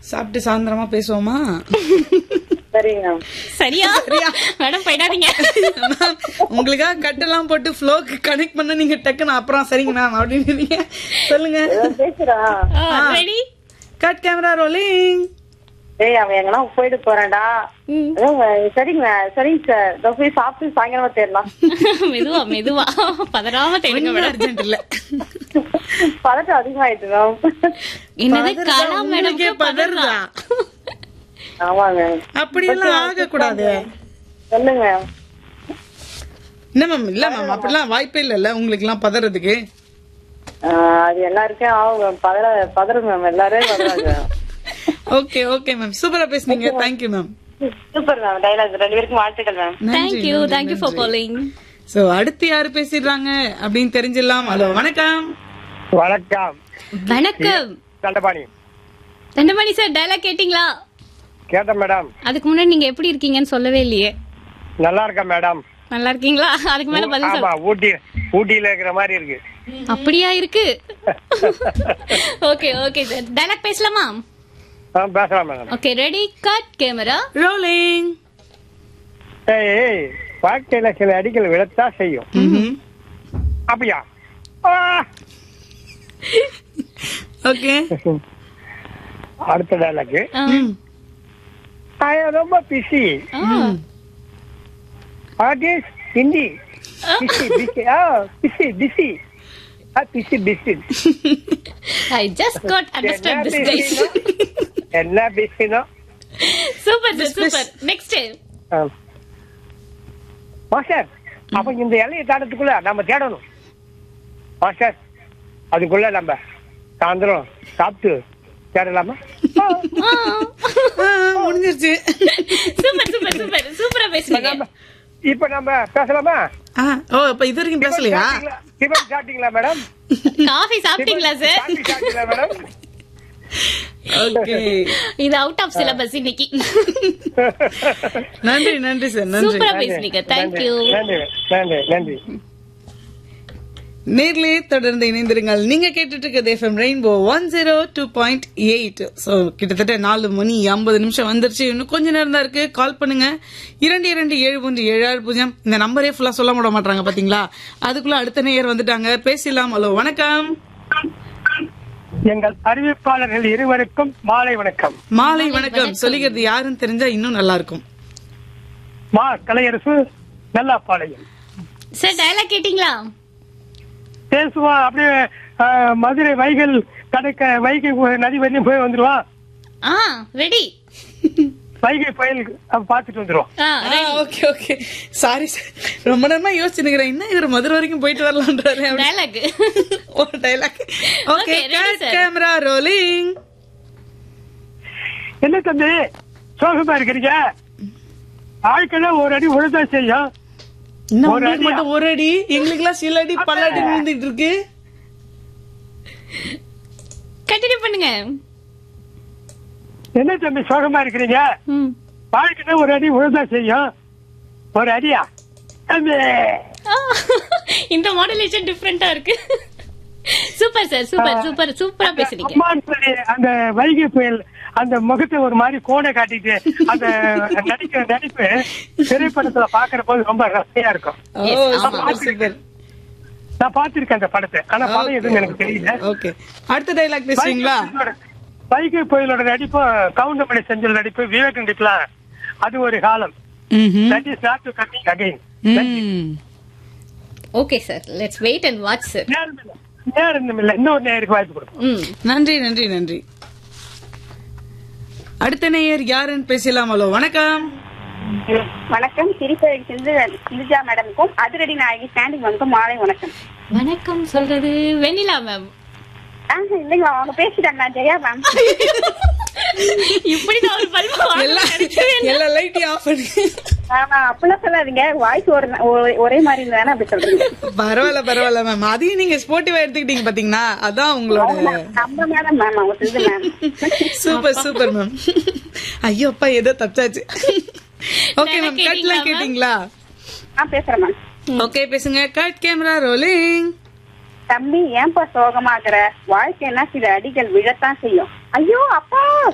சாப்பிட்டு சாயந்தரமா பேசுவோமா சரிங்க சரியா மேடம் போயிடாதீங்க மேம், உங்களுக்காக கட்டெல்லாம் போட்டு ஃப்ளோக்கு கனெக்ட் பண்ண நீங்க டக்குன்னு அப்புறம் சரிங்க மேம் அப்படின்னு சொல்லுங்க பேசுறா ரெடி கட் கேமரா ரோலிங் ஏய் அவன் எங்கன்னா போயிட்டு போறேன்டா ஏதோ, சரிங்க சரிங்க சார் இதோ போய் சாப்பிட்டு சாயங்காலமா தேடலாம் மெதுவா மெதுவா பதறாம தேடுங்க மேடம் அர்ஜென்ட் இல்ல பதட்டம் அதிகமாயிட்டு மேம் என்னது பதறுதா, கலா உங்களுக்கே மேடம் பதறுதா ஆமாங்க அப்படியெல்லாம் ஆகக்கூடாது சொல்லுங்க என்ன மேம் இல்ல மேம் அப்படிலாம் வாய்ப்பே இல்லல்ல உங்களுக்கு எல்லாம் பதறதுக்கு ஆஹ், அது எல்லாருக்கும் ஆகும் பதற பதறும் மேம் எல்லாரும் பதறாங்க ஓகே ஓகே மேம் சூப்பரா பேசுனீங்க thank you ma'am super ma'am dialogue ரெண்டு பேருக்கும் வாழ்த்துக்கள் ma'am thank you thank you for calling so அடுத்து யாரு பேசிடுறாங்க அப்படின்னு தெரிஞ்சிடலாம் ஹலோ வணக்கம் வணக்கம் வணக்கம் தண்டபாணி தண்டமணி சார் டயலாக் கேட்டிங்களா கேட்டேன் மேடம் அதுக்கு முன்னாடி நீங்க எப்படி இருக்கீங்கன்னு சொல்லவே இல்லையே நல்லா இருக்கேன் மேடம் நல்லா இருக்கீங்களா அதுக்கு மேல பதில் ஆமா சொல்ல ஊட்டி ஊட்டியில இருக்கிற மாதிரி இருக்கு அப்படியா இருக்கு ஓகே ஓகே சார் டயலாக் பேசலாமா ஆ, பேசலாம் madam okay ready cut camera rolling ஏய் ஏய், வாழ்க்கையில சில அடிகள் விழத்தான் செய்யும் அப்படியா ஆ! ஓகே அடுத்த டைலாக் ரொம்ப busy artist Hindi busy busy ah busy busy ah busy busy I just got understand this guys என்ன பிஸினோ super sir super next master அப்ப இந்த எல்லையை தாண்டத்துக்குள்ள நம்ம தேடணும் மாஸ்டர் அதுக்குள்ள நம்ம சாயந்தரம் சாப்பிட்டு தேடலாமா முடிஞ்சிருச்சு சூப்பர் சூப்பர் சூப்பர் சூப்பரா பேசுறீங்க நம்ம இப்ப நம்ம பேசலாமா ஆ, ஓ இப்ப இது வரைக்கும் பேசலையா டிஃபன் சாப்பிட்டீங்களா மேடம் காஃபி சாப்பிட்டீங்களா சார் காஃபி சாப்பிட்டீங்களா மேடம் ஓகே இது அவுட் ஆஃப் சிலபஸ் இன்னைக்கு நன்றி நன்றி சார் நன்றி சூப்பரா பேசுறீங்க தேங்க்யூ நன்றி நன்றி நன்றி நேர்லயே தொடர்ந்து இணைந்திருங்கள் நீங்க கேட்டுட்டு இருக்கிறது FM Rainbow one zero two point eight so கிட்டத்தட்ட நாலு மணி ஐம்பது நிமிஷம் வந்துருச்சு இன்னும் கொஞ்ச நேரம் தான் இருக்கு கால் பண்ணுங்க இரண்டு இரண்டு ஏழு ஒன்று ஏழு ஆறு பூஜ்ஜியம் இந்த நம்பரே ஃபுல்லா சொல்ல விட மாட்டாங்க பாத்தீங்களா அதுக்குள்ள அடுத்த நேயர் வந்துட்டாங்க பேசலாம் ஹலோ வணக்கம் எங்கள் அறிவிப்பாளர்கள் இருவருக்கும் மாலை வணக்கம் மாலை வணக்கம் சொல்லிக்கிறது யாருன்னு தெரிஞ்சா இன்னும் நல்லா இருக்கும் மா கலையரசு நல்லாப்பாளையம் சார் டயலாக் கேட்டிங்களா பேசுவா அப்படியே ஆ, மதுரை வைகல் கடற்க வைகை நதி வரையும் போய் வந்துருவான் ஆ ரெடி வைகை புயல் பார்த்துட்டு வந்துருவோம் ஆ ready okay okay sorry sir ரொம்ப நேரமா யோசிச்சுக்கிறேன் என்ன இவர் மதுரை வரைக்கும் போயிட்டு வரலான்றாரு அப்படி. டயலாக் ஒரு dialogue okay Okay, ready, sir. Camera rolling என்ன தம்பி சோகமா இருக்கிறீங்க ஆட்களை ஒரு அடி உழுதா செய்யும் இன்னும் ஒரு உங்களுக்கு அடியா? மட்டும் ஒரு அடி எங்களுக்குலாம் சில அடி பல அடி விழுந்துட்டு இருக்கு கண்டினியூ பண்ணுங்க என்ன தம்பி சோகமா இருக்கிறீங்க ம். வாழ்க்கையில ஒரு அடி உழுதா செய்யும் ஒரு அடியா தம்பி ஆ, இந்த மாடுலேஷன் டிஃப்ரெண்டா இருக்கு சூப்பர் சார் சூப்பர் சூப்பர் சூப்பரா பேசுறீங்க அம்மான்னு சொல்லி அந்த வைகை புயல் அந்த முகத்தை ஒரு மாதிரி கோணை காட்டிட்டு அந்த நடிக்கிற நடிப்பு திரைப்படத்துல பாக்குற போது ரொம்ப ரசையா இருக்கும் ஓ Yes, ஆமா. சூப்பர் சூப்பர் நான் பாத்திருக்கேன் அந்த படத்தை ஆனா படம் எதுவும் எனக்கு தெரியல ஓகே அடுத்த டைலாக் பேசுவீங்களா வைகை புயலோட நடிப்பு கவுண்டமணி செஞ்சல் நடிப்பு விவேக் நடிப்புலாம் அது ஒரு காலம் ம்ஹும். That is not to coming again ம். Okay sir let's wait and watch sir நேரம் இல்ல நேரம் இல்ல இன்னொரு நேருக்கு வாய்ப்பு கொடுப்போம் ம் நன்றி நன்றி நன்றி அடுத்த நேயர் யாருன்னு பேசலாம் ஹலோ வணக்கம் வணக்கம் திருப்பதி சென்று சிந்துஜா மேடமுக்கும் அதிரடி நாயகி ஸ்டாண்டிங் மேமுக்கும் மாலை வணக்கம் வணக்கம் சொல்றது வெண்ணிலா மேம் ஆ இல்லைங்க அவங்க பேசிட்டாங்க நான் ஜெயா மேம் இப்படி நான் ஒரு பல்பு எல்லா எல்லா லைட்டையும் ஆஃப் பண்ணி ஆமா அப்படிலாம் சொல்லாதீங்க வாய்ஸ் ஒரு ஒரே- ஒரே மாதிரி இருந்தானே அப்படி சொல்றீங்க பரவாயில்ல பரவாயில்ல மேம் அதையும் நீங்க ஸ்போர்ட்டிவா எடுத்துக்கிட்டீங்க பாத்தீங்களா அதான் உங்களோட நம்ம மேடம் மேம் அவங்க இது மேம் சூப்பர் சூப்பர் மேம் ஐயோ அப்பா ஏதோ தச்சாச்சு ஓகே மேம் கேட்டீங்களா, கட்லாம் ma'am? கேட்டீங்களா ஆ பேசுறேன் மேம் ஓகே பேசுங்க கட் கேமரா ரோலிங் தம்பி ஏன்பா சோகமாகற வாழ்க்கைன்னா சில அடிகள் விழத்தான் செய்யும் ஐயோ அப்பா